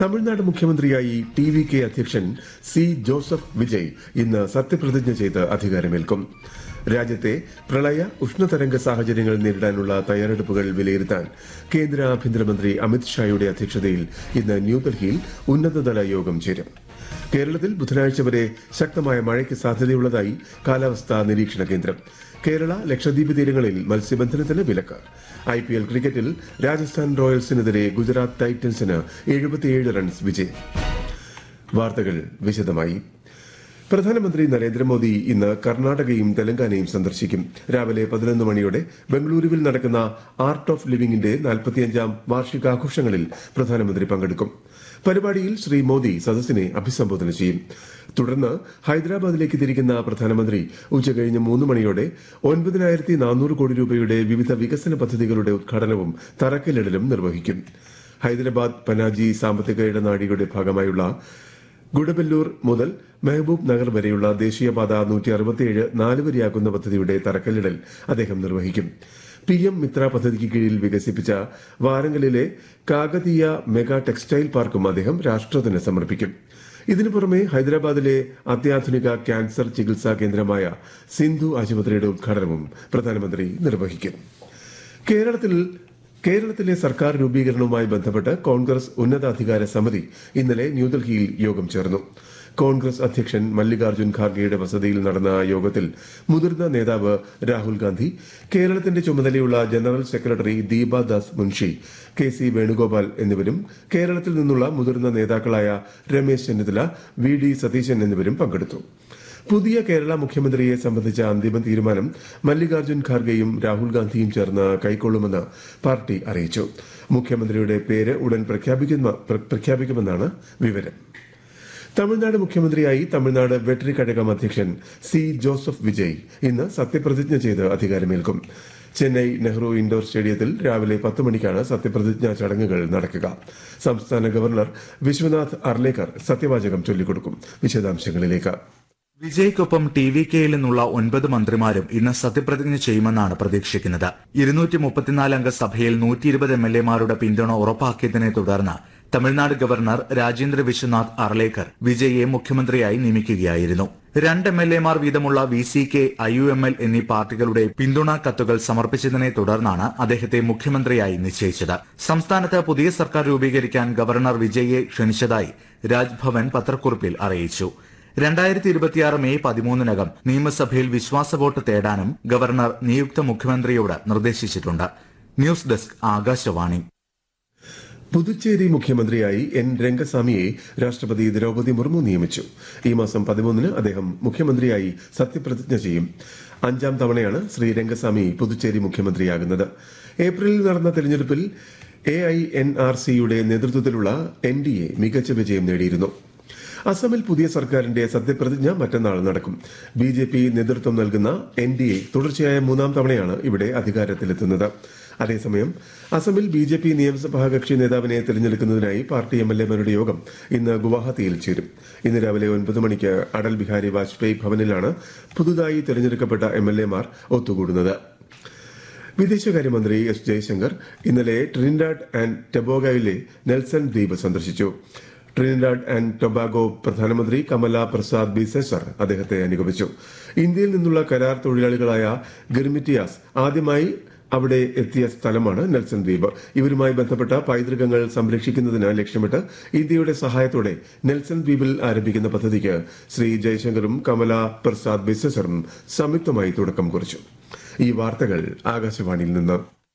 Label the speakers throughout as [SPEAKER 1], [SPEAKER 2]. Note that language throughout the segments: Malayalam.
[SPEAKER 1] തമിഴ്നാട് മുഖ്യമന്ത്രിയായി ടി വി കെ അധ്യക്ഷൻ സി ജോസഫ് വിജയ് ഇന്ന് സത്യപ്രതിജ്ഞ ചെയ്ത് അധികാരമേൽക്കും രാജ്യത്തെ പ്രളയ ഉഷ്ണതരംഗ സാഹചര്യങ്ങൾ നേരിടാനുള്ള തയ്യാറെടുപ്പുകൾ വിലയിരുത്താൻ കേന്ദ്ര ആഭ്യന്തരമന്ത്രി അമിത്ഷായുടെ അധ്യക്ഷതയിൽ ഇന്ന് ന്യൂഡൽഹിയിൽ ഉന്നതതല യോഗം ചേരും കേരളത്തിൽ ബുധനാഴ്ച വരെ ശക്തമായ മഴയ്ക്ക് സാധ്യതയുള്ളതായി കാലാവസ്ഥാ നിരീക്ഷണ കേന്ദ്രം കേരള ലക്ഷദ്വീപ് തീരങ്ങളിൽ മത്സ്യബന്ധനത്തിന് വിലക്ക് ഐ പി എൽ ക്രിക്കറ്റിൽ രാജസ്ഥാൻ റോയൽസിനെതിരെ ഗുജറാത്ത് ടൈറ്റൻസിന് എഴുപത്തിയേഴ് റൺസ് വിജയം വാർത്തകൾ വിശദമായി പ്രധാനമന്ത്രി നരേന്ദ്രമോദി ഇന്ന് കർണാടകയും തെലങ്കാനയും സന്ദർശിക്കും രാവിലെ പതിനൊന്ന് മണിയോടെ ബംഗളൂരുവിൽ നടക്കുന്ന ആർട്ട് ഓഫ് ലിവിംഗിന്റെ നാൽപ്പത്തിയഞ്ചാം വാർഷികാഘോഷങ്ങളിൽ പ്രധാനമന്ത്രി പങ്കെടുക്കും പരിപാടിയിൽ ശ്രീ മോദി സദസ്സിനെ അഭിസംബോധന ചെയ്യും തുടർന്ന് ഹൈദരാബാദിലേക്ക് തിരിക്കുന്ന പ്രധാനമന്ത്രി ഉച്ചകഴിഞ്ഞ് മൂന്ന് മണിയോടെ ഒൻപതിനായിരത്തി നാനൂറ് കോടി രൂപയുടെ വിവിധ വികസന പദ്ധതികളുടെ ഉദ്ഘാടനവും തറക്കല്ലിടലും നിർവഹിക്കും ഹൈദരാബാദ് പനാജി സാമ്പത്തിക ഇടനാഴിയുടെ ഭാഗമായുള്ള ഗുഡബല്ലൂർ മുതൽ മെഹബൂബ് നഗർ വരെയുള്ള ദേശീയപാത നൂറ്റി അറുപത്തിയേഴ് നാലുവരിയാക്കുന്ന പദ്ധതിയുടെ തറക്കല്ലിടൽ അദ്ദേഹം നിർവഹിക്കും പി എം മിത്ര പദ്ധതിക്ക് കീഴിൽ വികസിപ്പിച്ച വാരങ്കലിലെ കാകതീയ മെഗാ ടെക്സ്റ്റൈൽ പാർക്കും അദ്ദേഹം രാഷ്ട്രത്തിന് സമർപ്പിക്കും ഇതിനു പുറമെ ഹൈദരാബാദിലെ അത്യാധുനിക ക്യാൻസർ ചികിത്സാ കേന്ദ്രമായ സിന്ധു ആശുപത്രിയുടെ ഉദ്ഘാടനവും പ്രധാനമന്ത്രി നിർവഹിക്കും കേരളത്തിൽ കേരളത്തിലെ സർക്കാർ രൂപീകരണവുമായി ബന്ധപ്പെട്ട് കോൺഗ്രസ് ഉന്നതാധികാര സമിതി ഇന്നലെ ന്യൂഡൽഹിയിൽ യോഗം ചേർന്നു കോൺഗ്രസ് അധ്യക്ഷൻ മല്ലികാർജ്ജുൻ ഖാർഗെയുടെ വസതിയിൽ നടന്ന യോഗത്തിൽ മുതിർന്ന നേതാവ് രാഹുൽ ഗാന്ധി കേരളത്തിന്റെ ചുമതലയുള്ള general secretary Deepa Das Munshi K C Venugopal എന്നിവരും കേരളത്തിൽ നിന്നുള്ള മുതിർന്ന നേതാക്കളായ രമേശ് ചെന്നിത്തല വി ഡി സതീശൻ എന്നിവരും പങ്കെടുത്തു പുതിയ കേരള മുഖ്യമന്ത്രിയെ സംബന്ധിച്ച അന്തിമ തീരുമാനം മല്ലികാർജ്ജുൻ ഖാർഗെയും രാഹുൽ ഗാന്ധിയും ചേർന്ന് കൈക്കൊള്ളുമെന്ന് പാർട്ടി അറിയിച്ചു മുഖ്യമന്ത്രിയുടെ പേര് ഉടൻ പ്രഖ്യാപിക്കുന്ന- പ്ര- പ്രഖ്യാപിക്കുമെന്നാണ് വിവരം തമിഴ്നാട് മുഖ്യമന്ത്രിയായി തമിഴ്നാട് വെട്ടറി കഴകം അധ്യക്ഷൻ സി ജോസഫ് വിജയ് ഇന്ന് സത്യപ്രതിജ്ഞ ചെയ്ത് അധികാരമേൽക്കും ചെന്നൈ നെഹ്റു ഇൻഡോർ സ്റ്റേഡിയത്തിൽ രാവിലെ പത്ത് മണിക്കാണ് സത്യപ്രതിജ്ഞാ ചടങ്ങുകൾ നടക്കുക സംസ്ഥാന ഗവർണർ വിശ്വനാഥ് അർലേക്കർ സത്യവാചകം ചൊല്ലിക്കൊടുക്കും വിശദാംശങ്ങളിലേക്ക്
[SPEAKER 2] വിജയ്ക്കൊപ്പം ടി വി കെയിൽ നിന്നുള്ള ഒൻപത് മന്ത്രിമാരും ഇന്ന് സത്യപ്രതിജ്ഞ ചെയ്യുമെന്നാണ് പ്രതീക്ഷിക്കുന്നത് ഇരുന്നൂറ്റി മുപ്പത്തിനാല് അംഗ സഭയിൽ നൂറ്റി ഇരുപത് എം എൽ എമാരുടെ പിന്തുണ ഉറപ്പാക്കിയതിനെ തുടർന്ന് തമിഴ്നാട് ഗവർണർ രാജേന്ദ്ര വിശ്വനാഥ് അർലേക്കർ വിജയെ മുഖ്യമന്ത്രിയായി നിയമിക്കുകയായിരുന്നു രണ്ട് എം എൽ എമാർ വീതമുള്ള V C K I U M L എന്നീ പാർട്ടികളുടെ പിന്തുണാ കത്തുകൾ സമർപ്പിച്ചതിനെ തുടർന്നാണ് അദ്ദേഹത്തെ മുഖ്യമന്ത്രിയായി നിശ്ചയിച്ചത് സംസ്ഥാനത്ത് പുതിയ സർക്കാർ രൂപീകരിക്കാൻ ഗവർണർ വിജയെ ക്ഷണിച്ചതായി രാജ്ഭവൻ പത്രക്കുറിപ്പിൽ അറിയിച്ചു രണ്ടായിരത്തി ഇരുപത്തിയാറ് മെയ് പതിമൂന്നിനകം നിയമസഭയിൽ വിശ്വാസ വോട്ട് തേടാനും ഗവർണർ നിയുക്ത മുഖ്യമന്ത്രിയോട് നിർദ്ദേശിച്ചിട്ടുണ്ട് ന്യൂസ് ഡെസ്ക് ആകാശവാണി
[SPEAKER 1] പുതുച്ചേരി മുഖ്യമന്ത്രിയായി എൻ രംഗസ്വാമിയെ രാഷ്ട്രപതി ദ്രൌപദി മുർമു നിയമിച്ചു ഈ മാസം പതിമൂന്നിന് അദ്ദേഹം മുഖ്യമന്ത്രിയായി സത്യപ്രതിജ്ഞ ചെയ്യും അഞ്ചാം തവണയാണ് ശ്രീ രംഗസ്വാമി പുതുച്ചേരി മുഖ്യമന്ത്രിയാകുന്നത് ഏപ്രിലിൽ നടന്ന തെരഞ്ഞെടുപ്പിൽ എ ഐ എൻ ആർ സിയുടെ നേതൃത്വത്തിലുള്ള എൻ ഡി എ മികച്ച വിജയം നേടിയിരുന്നു അസമിൽ പുതിയ സർക്കാരിന്റെ സത്യപ്രതിജ്ഞ മറ്റന്നാൾ നടക്കും ബി ജെ പി നേതൃത്വം നൽകുന്ന എൻ ഡി എ തുടർച്ചയായ മൂന്നാം തവണയാണ് ഇവിടെ അധികാരത്തിലെത്തുന്നത് അതേസമയം അസമിൽ ബി ജെ പി നിയമസഭാ കക്ഷി നേതാവിനെ തെരഞ്ഞെടുക്കുന്നതിനായി പാർട്ടി എം എൽ എമാരുടെ യോഗം ഇന്ന് ഗുവാഹത്തിയിൽ ചേരും ഇന്ന് രാവിലെ ഒൻപത് മണിക്ക് അടൽ ബിഹാരി വാജ്പേയി ഭവനിലാണ് പുതുതായി തെരഞ്ഞെടുക്കപ്പെട്ട എം എൽ എമാർ ഒത്തുകൂടുന്നത് വിദേശകാര്യമന്ത്രി എസ് ജയശങ്കർ ഇന്നലെ ട്രിനിഡാഡ് ആൻഡ് ടെബോഗയിലെ നെൽസൺ ദ്വീപ് സന്ദർശിച്ചു ട്രിനിഡാഡ് ആൻഡ് ടൊബാഗോ പ്രധാനമന്ത്രി കമല പ്രസാദ് ബിസെസർ അദ്ദേഹത്തെ അനുഗമിച്ചു ഇന്ത്യയിൽ നിന്നുള്ള കരാർ തൊഴിലാളികളായ ഗിർമിറ്റിയാസ് ആദ്യമായി അവിടെ എത്തിയ സ്ഥലമാണ് നെൽസൺ ദ്വീപ് ഇവരുമായി ബന്ധപ്പെട്ട പൈതൃകങ്ങൾ സംരക്ഷിക്കുന്നതിന് ലക്ഷ്യമിട്ട് ഇന്ത്യയുടെ സഹായത്തോടെ നെൽസൺ ദ്വീപിൽ ആരംഭിക്കുന്ന പദ്ധതിക്ക് ശ്രീ ജയശങ്കറും കമല പ്രസാദ് ബിസെസറും സംയുക്തമായി തുടക്കം കുറിച്ചു ഈ വാർത്തകൾ ആകാശവാണിയിൽ നിന്ന്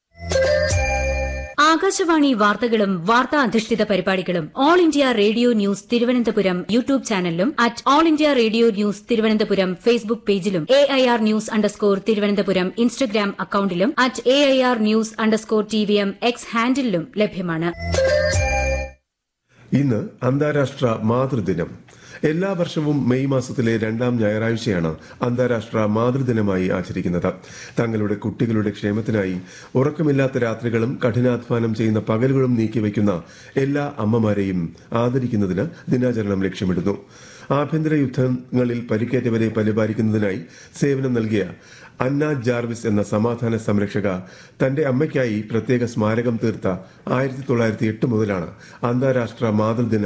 [SPEAKER 3] ആകാശവാണി വാർത്തകളും വാർത്താ അധിഷ്ഠിത പരിപാടികളും All India Radio news Thiruvananthapuram YouTube ചാനലിലും at All India Radio news Thiruvananthapuram Facebook പേജിലും A I R news underscore Thiruvananthapuram Instagram അക്കൌണ്ടിലും at A I R news underscore T V M X ഹാൻഡിലും ലഭ്യമാണ്
[SPEAKER 1] ഇന്ന് അന്താരാഷ്ട്ര മാതൃദിനം എല്ലാ വർഷവും മെയ് മാസത്തിലെ രണ്ടാം ഞായറാഴ്ചയാണ് അന്താരാഷ്ട്ര മാതൃദിനമായി ആചരിക്കുന്നത് തങ്ങളുടെ കുട്ടികളുടെ ക്ഷേമത്തിനായി ഉറക്കമില്ലാത്ത രാത്രികളും കഠിനാധ്വാനം ചെയ്യുന്ന പകലുകളും നീക്കിവെക്കുന്ന എല്ലാ അമ്മമാരെയും ആദരിക്കുന്നതിന് ദിനാചരണം ലക്ഷ്യമിടുന്നു ആഭ്യന്തര യുദ്ധങ്ങളിൽ പരിക്കേറ്റവരെ പരിപാലിക്കുന്നതിനായി സേവനം നൽകിയ അന്ന ജാർവിസ് എന്ന സമാധാന സംരക്ഷക തന്റെ അമ്മയ്ക്കായി പ്രത്യേക സ്മാരകം തീർത്ത ആയിരത്തി തൊള്ളായിരത്തി എട്ട് മുതലാണ് അന്താരാഷ്ട്ര മാതൃദിന